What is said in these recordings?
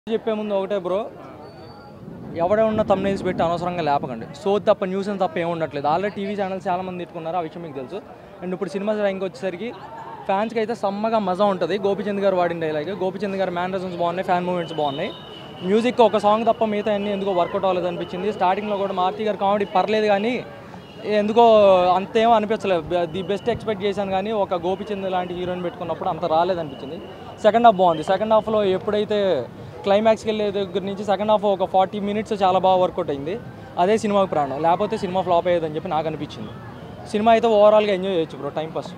చెప్పే ముందు ఒకటే బ్రో ఎవడే ఉన్న తమ్నైల్స్ పెట్టి అనవసరంగా లేపకండి సో తప్ప న్యూస్ అని తప్ప ఏమి ఉండట్లేదు ఆల్రెడీ టీవీ ఛానల్స్ చాలా మంది తిట్టుకున్నారు ఆ విషయం మీకు తెలుసు అండ్ ఇప్పుడు సినిమా ర్యాంక్ వచ్చేసరికి ఫ్యాన్స్కి అయితే సమ్మగా మజా ఉంటుంది గోపిచంద్ గారు వాడిన డైలాగ్ గోపిచంద్ గారు మ్యానరిజమ్స్ బాగున్నాయి ఫ్యాన్ మూమెంట్స్ బాగున్నాయి మ్యూజిక్ ఒక సాంగ్ తప్ప మిగతా అన్ని ఎందుకో వర్కౌట్ అవ్వలేదు అనిపించింది స్టార్టింగ్లో కూడా మారుతి గారు కామెడీ పర్లేదు కానీ ఎందుకో అంతేమో అనిపించలేదు ది బెస్ట్ ఎక్స్పెక్ట్ చేశాను కానీ ఒక గోపిచంద్ లాంటి హీరోయిన్ పెట్టుకున్నప్పుడు అంత రాలేదనిపించింది సెకండ్ హాఫ్ బాగుంది సెకండ్ హాఫ్లో ఎప్పుడైతే క్లైమాక్స్కి వెళ్ళే దగ్గర నుంచి సెకండ్ హాఫ్ ఒక ఫార్టీ మినిట్స్ చాలా బాగా వర్కౌట్ అయింది అదే సినిమాకి ప్రాణం లేకపోతే సినిమా ఫ్లాప్ అయ్యేదని చెప్పి నాకు అనిపించింది సినిమా అయితే ఓవరాల్గా ఎంజాయ్ చేయొచ్చు బ్రో టైం పాస్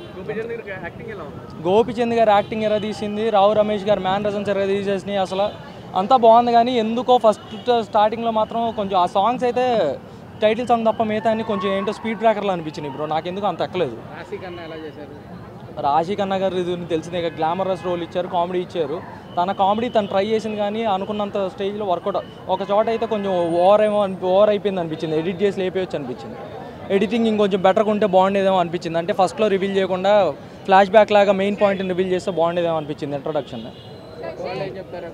గోపిచంద్ గారు యాక్టింగ్ ఎర్ర తీసింది రావు రమేష్ గారు మ్యాన్ రజన్స్ ఎర్ర తీసేసినాయి అసలు అంతా బాగుంది కానీ ఎందుకో ఫస్ట్ స్టార్టింగ్లో మాత్రం కొంచెం ఆ సాంగ్స్ అయితే టైటిల్ సాంగ్ తప్ప మిగతా అన్ని కొంచెం ఏంటో స్పీడ్ బ్రేకర్లు అనిపించినాయి బ్రో నాకు ఎందుకు అంత ఎక్కలేదు రాశి కన్నా ఎలా చేశారు రాశి ఖన్నా గారు ఇది తెలిసిందే ఇక గ్లామరస్ రోల్ ఇచ్చారు కామెడీ ఇచ్చారు తన కామెడీ తను ట్రై చేసింది కానీ అనుకున్నంత స్టేజ్లో వర్కౌట్ ఒక చోట అయితే కొంచెం ఓవర్ ఏమో ఓవర్ అయిపోయింది అనిపించింది ఎడిట్ చేసి లేపేయచ్చు అనిపించింది ఎడిటింగ్ ఇంకొంచెం బెటర్గా ఉంటే బాగుండేదేమో అనిపించింది అంటే ఫస్ట్లో రివీల్ చేయకుండా ఫ్లాష్ బ్యాక్ లాగా మెయిన్ పాయింట్ని రివీల్ చేస్తే బాగుండేదేమో అనిపించింది ఇంట్రొడక్షన్ వాళ్ళు ఏం చెప్తారు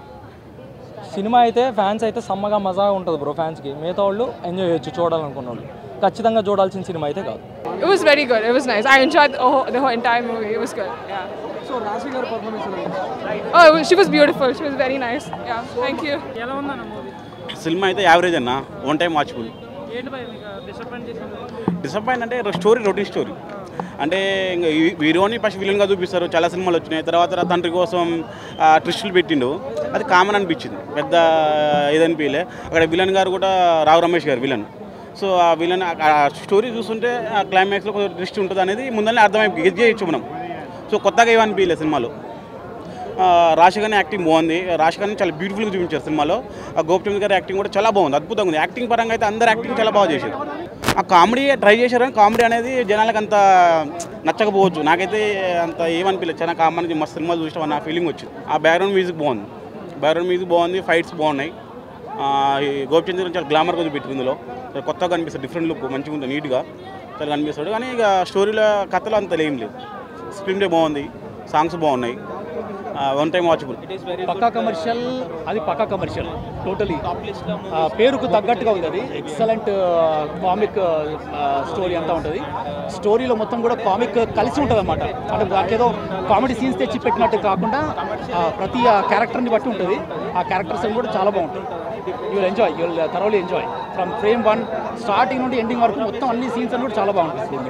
సినిమా అయితే ఫ్యాన్స్ అయితే సమ్మగా మజాగా ఉంటుంది బ్రో ఫ్యాన్స్కి మిగతా వాళ్ళు ఎంజాయ్ చేయొచ్చు చూడాలనుకున్న వాళ్ళు ఖచ్చితంగా చూడాల్సిన సినిమా అయితే కాదు It was very good. It was nice. I enjoyed the whole, the whole entire movie. It was good. Yeah. So Raashi గారి performance Oh, it was, she was beautiful. She was very nice. Yeah. Thank you. ఎలా ఉందన్న movie సినిమా అయితే average అన్న one time watchable ఏంటి భయ మీకు disappoint చేసింది డిసప్పాయింట్ అంటే స్టోరీ రొటీన్ స్టోరీ అంటే ఇంకా ఈ- హీరోని ఫస్ట్ విలన్గా చూపిస్తారు చాలా సినిమాలు వచ్చినాయి తర్వాత రా తండ్రి కోసం ట్విస్టులు పెట్టిండు అది కామన్ అనిపించింది పెద్ద ఏదనిపించలే అక్కడ విలన్ గారు కూడా రావు రమేష్ గారు విలన్ సో ఆ విలన్ ఆ స్టోరీ చూస్తుంటే ఆ క్లైమాక్స్లో కొంచెం ట్విస్ట్ ఉంటుంది అనేది ముందరనే అర్థమైపోయి గెజ్ చేయొచ్చు మనం సో కొత్తగా ఏమనిపించలేదు సినిమాలో ఆ, రాశిగానే యాక్టింగ్ బాగుంది రాశిగానే చాలా బ్యూటిఫుల్గా చూపించారు సినిమాలో ఆ గోపిచంద్ గారి యాక్టింగ్ కూడా చాలా బాగుంది అద్భుతంగా ఉంది యాక్టింగ్ పరంగా అయితే అందరు యాక్టింగ్ చాలా బాగా చేశారు ఆ కామెడీ ట్రై చేశారు కానీ కామెడీ అనేది జనాలకు అంత నచ్చకపోవచ్చు నాకైతే అంత ఏమనిపించలేదు చాలా కామెడీ మస్తు సినిమాలు చూసిన నా ఫీలింగ్ వచ్చింది ఆ బ్యాక్గ్రౌండ్ మ్యూజిక్ బాగుంది బ్యాక్గ్రౌండ్ మ్యూజిక్ బాగుంది ఫైట్స్ బాగున్నాయి ఆ, ఈ గోపిచంద్ గారు చాలా గ్లామర్గా చూపెట్టారు ఇందులో చాలా కొత్తగా కనిపిస్తుంది డిఫరెంట్ లుక్ మంచిగా ఉంది నీట్గా చాలా కనిపిస్తాడు కానీ ఇక స్టోరీలో కథలో అంత ఏం లేదు స్క్రీన్ ప్లే బాగుంది సాంగ్స్ బాగున్నాయి one time watchable Pakka Commercial అది పక్కా కమర్షియల్ టోటలీ పేరుకు తగ్గట్టుగా ఉంది అది ఎక్సలెంట్ కామిక్ స్టోరీ అంతా ఉంటుంది స్టోరీలో మొత్తం కూడా కామిక్ కలిసి ఉంటుంది అనమాట అంటే దానికి ఏదో కామెడీ సీన్స్ తెచ్చి పెట్టినట్టు కాకుండా ఆ, ప్రతి క్యారెక్టర్ని బట్టి ఉంటుంది ఆ క్యారెక్టర్స్ కూడా చాలా బాగుంటుంది you will enjoy you will thoroughly enjoy from frame one starting నుండి ఎండింగ్ వరకు మొత్తం అన్ని సీన్స్ అని కూడా చాలా బాగుంటుంది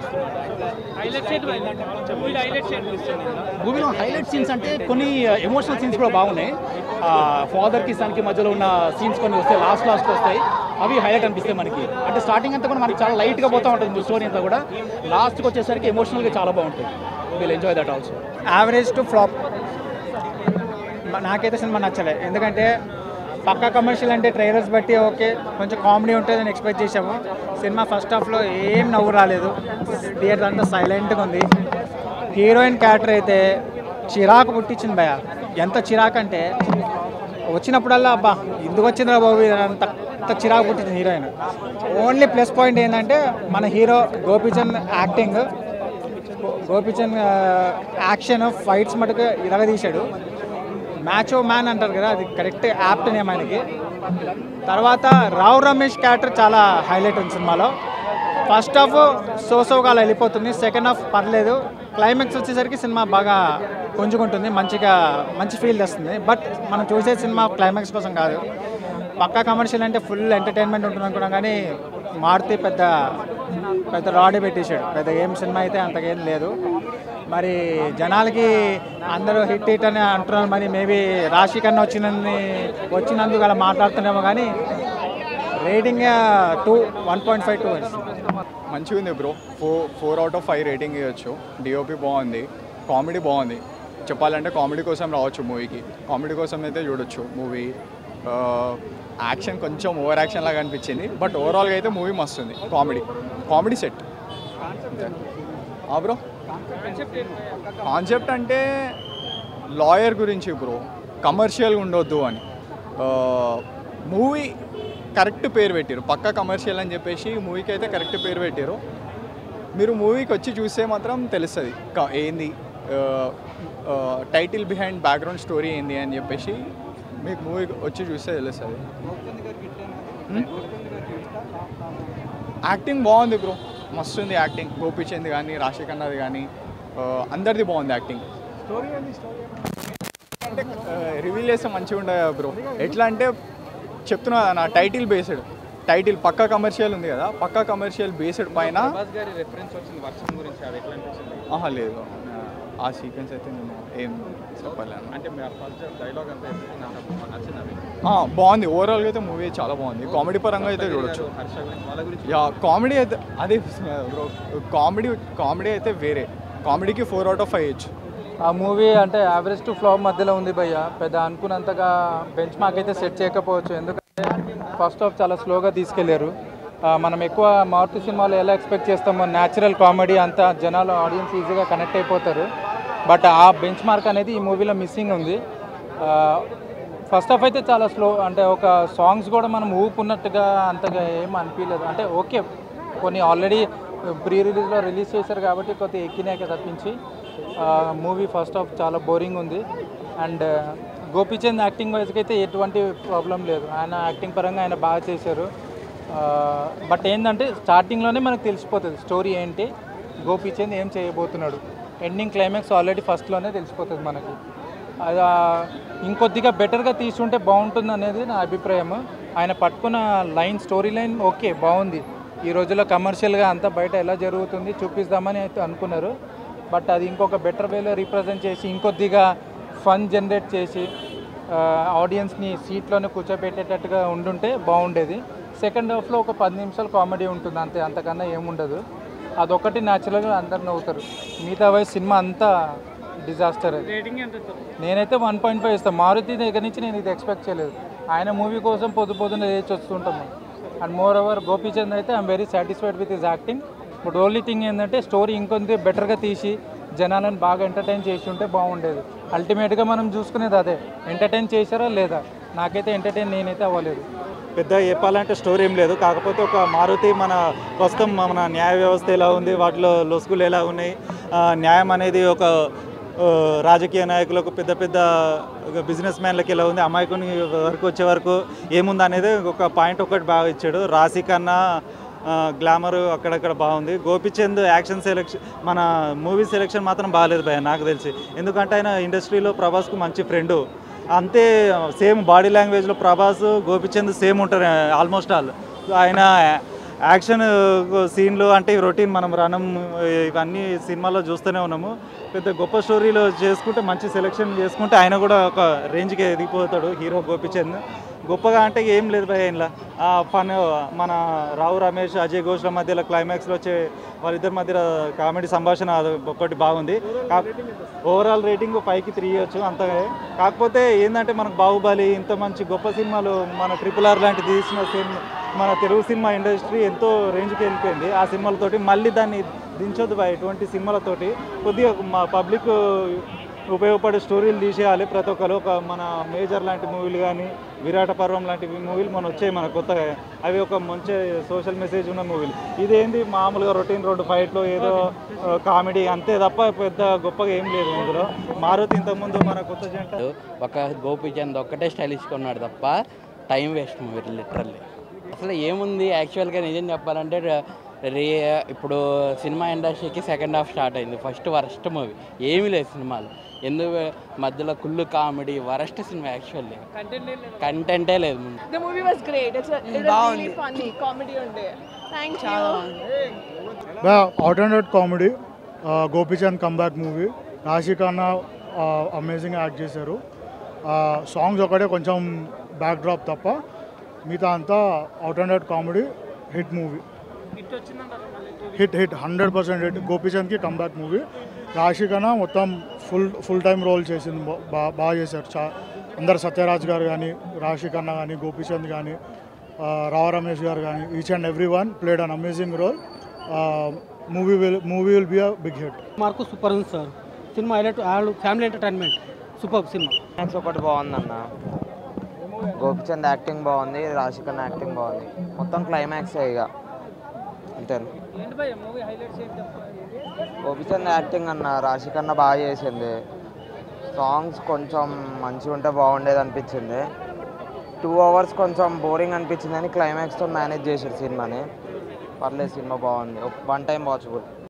మూవీలో హైలైట్ సీన్స్ అంటే కొన్ని ఎమోషనల్ సీన్స్ కూడా బాగున్నాయి ఫాదర్కి సన్కి మధ్యలో ఉన్న సీన్స్ కొన్ని వస్తాయి లాస్ట్ లాస్ట్ వస్తాయి అవి హైలైట్ అనిపిస్తాయి మనకి అంటే స్టార్టింగ్ అంతా కూడా మనకి చాలా లైట్గా పోతూ ఉంటుంది స్టోరీ అంతా కూడా లాస్ట్కి వచ్చేసరికి ఎమోషనల్గా చాలా బాగుంటుంది will enjoy that also average to flop నాకైతే సినిమా నచ్చలే ఎందుకంటే పక్కా కమర్షియల్ అంటే ట్రైలర్స్ బట్టి ఓకే కొంచెం కామెడీ ఉంటుందని ఎక్స్పెక్ట్ చేసాము సినిమా ఫస్ట్ హాఫ్లో ఏం నవ్వు రాలేదు థియేటర్ అంతా సైలెంట్గా ఉంది హీరోయిన్ క్యారెక్టర్ అయితే చిరాకు పుట్టించింది భయ ఎంత చిరాకు అంటే వచ్చినప్పుడల్లా అబ్బా ఎందుకు వచ్చిందిరా బాబు ఇది అంత అంత చిరాకు పుట్టించింది హీరోయిన్ ఓన్లీ ప్లస్ పాయింట్ ఏంటంటే మన hero Gopichand acting Gopichand action fights మటుకు ఇరగదీశాడు మ్యాచ్ మ్యాన్ అంటారు కదా అది కరెక్ట్ యాప్ట్ నేమ్ ఆయనకి తర్వాత రావు రమేష్ క్యారెక్టర్ చాలా హైలైట్ ఉంది సినిమాలో ఫస్ట్ హాఫ్ సోసోగా అలా వెళ్ళిపోతుంది సెకండ్ హాఫ్ పర్లేదు క్లైమాక్స్ వచ్చేసరికి సినిమా బాగా పుంజుకుంటుంది మంచిగా మంచి ఫీల్ తెస్తుంది బట్ మనం చూసే సినిమా క్లైమాక్స్ కోసం కాదు పక్కా కమర్షియల్ అంటే ఫుల్ ఎంటర్టైన్మెంట్ ఉంటుంది అనుకున్నాం కానీ మారుతి పెద్ద పెద్ద రాడే పెట్టేశాడు పెద్ద ఏం సినిమా అయితే అంతకేం లేదు మరి జనాలకి అందరూ హిట్ హిట్ అని అంటున్నారు మరి మేబీ రాశి కన్నా వచ్చినందుని వచ్చినందుకు అలా మాట్లాడుతున్నామో కానీ rating two one point five two మంచిగా ఉంది bro four four out of five rating ఇవ్వచ్చు డిఓపి బాగుంది కామెడీ బాగుంది చెప్పాలంటే కామెడీ కోసం రావచ్చు మూవీకి కామెడీ కోసం అయితే చూడొచ్చు మూవీ యాక్షన్ కొంచెం ఓవర్ యాక్షన్ లాగా అనిపించింది బట్ ఓవరాల్గా అయితే మూవీ మస్తుంది comedy comedy set bro concept అంటే లాయర్ గురించి బ్రో కమర్షియల్గా ఉండొద్దు అని మూవీ కరెక్ట్ పేరు పెట్టారు పక్క కమర్షియల్ అని చెప్పేసి మూవీకి అయితే కరెక్ట్ పేరు పెట్టారు మీరు మూవీకి వచ్చి చూస్తే మాత్రం తెలుస్తుంది క- ఏంది టైటిల్ బిహైండ్ బ్యాక్గ్రౌండ్ స్టోరీ ఏంది అని చెప్పేసి మీకు మూవీ వచ్చి చూస్తే తెలుస్తుంది యాక్టింగ్ బాగుంది బ్రో మస్తు ఉంది యాక్టింగ్ గోపిచంద్ కానీ రాశి ఖన్నాది కానీ అందరిది బాగుంది యాక్టింగ్ అంటే రివీల్ చేస్తే మంచిగా ఉండదు బ్రో ఎట్లా అంటే చెప్తున్నా కదా నా title based title Pakka Commercial ఉంది కదా పక్కా కమర్షియల్ బేస్డ్ పైన ఆహా లేదు ఆ సీక్వెన్స్ అయితే నేను ఏం చెప్పలేను అంటే బాగుంది ఓవరాల్గా అయితే మూవీ చాలా బాగుంది కామెడీ పరంగా అయితే చూడొచ్చు యా కామెడీ అయితే అదే బ్రో కామెడీ కామెడీ అయితే వేరే కామెడీకి ఫోర్ అవుట్ ఆఫ్ ఫైవ్ ఇచ్చు ఆ మూవీ అంటే యావరేజ్ టు ఫ్లాప్ మధ్యలో ఉంది భయ్య పెద్ద అనుకున్నంతగా బెంచ్ మార్క్ అయితే సెట్ చేయకపోవచ్చు ఎందుకంటే ఫస్ట్ హాఫ్ చాలా స్లోగా తీసుకెళ్లారు ఆ, మనం ఎక్కువ మారుతి సినిమాలో ఎలా ఎక్స్పెక్ట్ చేస్తామో న్యాచురల్ కామెడీ అంతా జనాలు ఆడియన్స్ ఈజీగా కనెక్ట్ అయిపోతారు బట్ ఆ బెంచ్ మార్క్ అనేది ఈ మూవీలో మిస్సింగ్ ఉంది ఫస్ట్ హాఫ్ అయితే చాలా స్లో అంటే ఒక సాంగ్స్ కూడా మనం ఊపున్నట్టుగా అంతగా ఏం అనిపించలేదు అంటే ఓకే కొన్ని ఆల్రెడీ ప్రీ రిలీజ్లో రిలీజ్ చేశారు కాబట్టి కొద్దిగా ఎక్కినాక తప్పించి మూవీ ఫస్ట్ హాఫ్ చాలా బోరింగ్ ఉంది అండ్ గోపీచంద్ యాక్టింగ్ వైజ్కి అయితే ఎటువంటి ప్రాబ్లం లేదు ఆయన యాక్టింగ్ పరంగా ఆయన బాగా చేశారు బట్ ఏంటంటే స్టార్టింగ్లోనే మనకు తెలిసిపోతుంది స్టోరీ ఏంటి గోపీచంద్ ఏం చేయబోతున్నాడు ఎండింగ్ క్లైమాక్స్ ఆల్రెడీ ఫస్ట్లోనే తెలిసిపోతుంది మనకి అది ఆ, ఇంకొద్దిగా బెటర్గా తీసుంటే బాగుంటుంది అనేది నా అభిప్రాయం ఆయన పట్టుకున్న లైన్ స్టోరీ లైన్ ఓకే బాగుంది ఈ రోజుల్లో కమర్షియల్గా అంతా బయట ఎలా జరుగుతుంది చూపిస్తామని అయితే అనుకున్నారు బట్ అది ఇంకొక బెటర్ వేలో రిప్రజెంట్ చేసి ఇంకొద్దిగా ఫన్ జనరేట్ చేసి ఆడియన్స్ని సీట్లోనే కూర్చోబెట్టేటట్టుగా ఉండుంటే బాగుండేది సెకండ్ హాఫ్లో ఒక పది నిమిషాలు కామెడీ ఉంటుంది అంతే అంతకన్నా ఏముండదు అదొకటి న్యాచురల్గా అందరు నవ్వుతారు మిగతా వయసు సినిమా అంతా డిజాస్టర్ అది నేనైతే వన్ పాయింట్ ఫైవ్ ఇస్తాను మారుతి దగ్గర నుంచి నేను ఇది ఎక్స్పెక్ట్ చేయలేదు ఆయన మూవీ కోసం పొద్దు పొద్దున్న లేచి వస్తుంటాము అండ్ మోర్ ఓవర్ గోపీచంద్ అయితే I'm very satisfied with his acting but only thing ఏంటంటే స్టోరీ ఇంకొంత బెటర్గా తీసి జనాలను బాగా ఎంటర్టైన్ చేసి ఉంటే బాగుండేది అల్టిమేట్గా మనం చూసుకునేది అదే ఎంటర్టైన్ చేశారా లేదా నాకైతే ఎంటర్టైన్ నేనైతే అవ్వలేదు పెద్ద చెప్పాలంటే స్టోరీ ఏం లేదు కాకపోతే ఒక మారుతి మన ప్రస్తుతం మన న్యాయ వ్యవస్థ ఎలా ఉంది వాటిలో లొసుగులు ఎలా ఉన్నాయి ఆ, న్యాయం అనేది ఒక ఆ, రాజకీయ నాయకులకు పెద్ద పెద్ద బిజినెస్ మ్యాన్లకు ఎలా ఉంది అమాయకుని వరకు వచ్చే వరకు ఏముంది అనేది ఒక పాయింట్ ఒకటి బాగా ఇచ్చాడు రాశి కన్నా గ్లామర్ అక్కడక్కడ బాగుంది గోపిచంద్ యాక్షన్ సెలెక్షన్ మన మూవీ సెలెక్షన్ మాత్రం బాగాలేదు భయ నాకు తెలిసి ఎందుకంటే ఆయన ఇండస్ట్రీలో ప్రభాస్కు మంచి ఫ్రెండు అంతే సేమ్ బాడీ లాంగ్వేజ్లో ప్రభాస్ గోపిచంద్ సేమ్ ఉంటారు ఆల్మోస్ట్ ఆల్ ఆయన యాక్షన్ సీన్లు అంటే రొటీన్ మనం రణం ఇవన్నీ సినిమాలో చూస్తూనే ఉన్నాము పెద్ద గొప్ప స్టోరీలో చేసుకుంటే మంచి సెలెక్షన్ చేసుకుంటే ఆయన కూడా ఒక రేంజ్కి ఎదిగిపోతాడు హీరో గోపిచంద్ గొప్పగా అంటే ఏం లేదు భయ ఇంట్లో ఫన్ మన రావు రమేష్ అజయ్ ఘోష్ల మధ్యలో క్లైమాక్స్లో వచ్చే వాళ్ళిద్దరి మధ్య కామెడీ సంభాషణ అది ఒకటి బాగుంది ఓవరాల్ రేటింగ్ ఫైవ్కి త్రీ ఇవ్వచ్చు అంతగా కాకపోతే ఏంటంటే మనకు బాహుబలి ఇంత మంచి గొప్ప సినిమాలు మన ట్రిపుల్ ఆర్ లాంటి తీసిన సినిమా మన తెలుగు సినిమా ఇండస్ట్రీ ఎంతో రేంజ్కి వెళ్ళిపోయింది ఆ సినిమాలతోటి మళ్ళీ దాన్ని దించొద్దు బా ఇటువంటి సినిమాలతోటి కొద్దిగా మా పబ్లిక్ ఉపయోగపడే స్టోరీలు తీసేయాలి ప్రతి ఒక్కరు ఒక మన మేజర్ లాంటి మూవీలు కానీ విరాట పర్వం లాంటి మూవీలు మన వచ్చాయి మన కొత్తగా అవి ఒక మంచి సోషల్ మెసేజ్ ఉన్న మూవీలు ఇదేంది మామూలుగా రొటీన్ రోడ్డు ఫైట్లో ఏదో కామెడీ అంతే తప్ప పెద్ద గొప్పగా ఏం లేదు ఇందులో మారుతి ఇంతకుముందు మన కొత్త జంట ఒక గోపీచంద్ ఒక్కటే స్టైలిష్ కొన్నాడు తప్ప టైం వేస్ట్ మూవీ లిటరల్లీ అసలు ఏముంది యాక్చువల్గా నిజం చెప్పాలంటే ర- రే ఇప్పుడు సినిమా ఇండస్ట్రీకి సెకండ్ హాఫ్ స్టార్ట్ అయింది ఫస్ట్ వరస్ట్ మూవీ ఏమీ లేదు సినిమాలు ఎందుకు మధ్యలో కుళ్ళు కామెడీ వరస్ట్ సినిమా యాక్చువల్లీ కంటెంటే లేదు ముందు The movie was great. It's a, it was really funny. Comedy on day. Thank you. Alternate comedy Gopichand comeback movie Raashi Khanna amazing act చేశారు సాంగ్స్ ఒకటే కొంచెం బ్యాక్ డ్రాప్ తప్ప మిగతా అంతా alternate comedy hit movie hit hit hundred percent hit గోపీచంద్కి comeback movie Raashi Khanna మొత్తం full full time role చేసింది బా- బా- బాగా చేశారు చా అందరు సత్యరాజ్ గారు కానీ రాశి ఖన్నా కానీ గోపీచంద్ కానీ రావ రమేష్ గారు కానీ each and every one played an amazing role movie will movie will be a big hit mark super ఉంది సార్ సినిమా హైలైట్ ఫ్యామిలీ ఎంటర్టైన్మెంట్ సూపర్ సినిమా మ్యాక్స్ ఒకటి బాగుందన్న గోపిచంద్ యాక్టింగ్ బాగుంది రాశికన్ యాక్టింగ్ బాగుంది మొత్తం క్లైమాక్స్ ఇక అంతే గోపిచంద్ యాక్టింగ్ అన్న రాశికన్న బాగా చేసింది సాంగ్స్ కొంచెం మంచిగా ఉంటే బాగుండేది అనిపించింది టూ అవర్స్ కొంచెం బోరింగ్ అనిపించింది అని క్లైమాక్స్తో మేనేజ్ చేశారు సినిమాని పర్లేదు సినిమా బాగుంది వన్ టైం వాచబుల్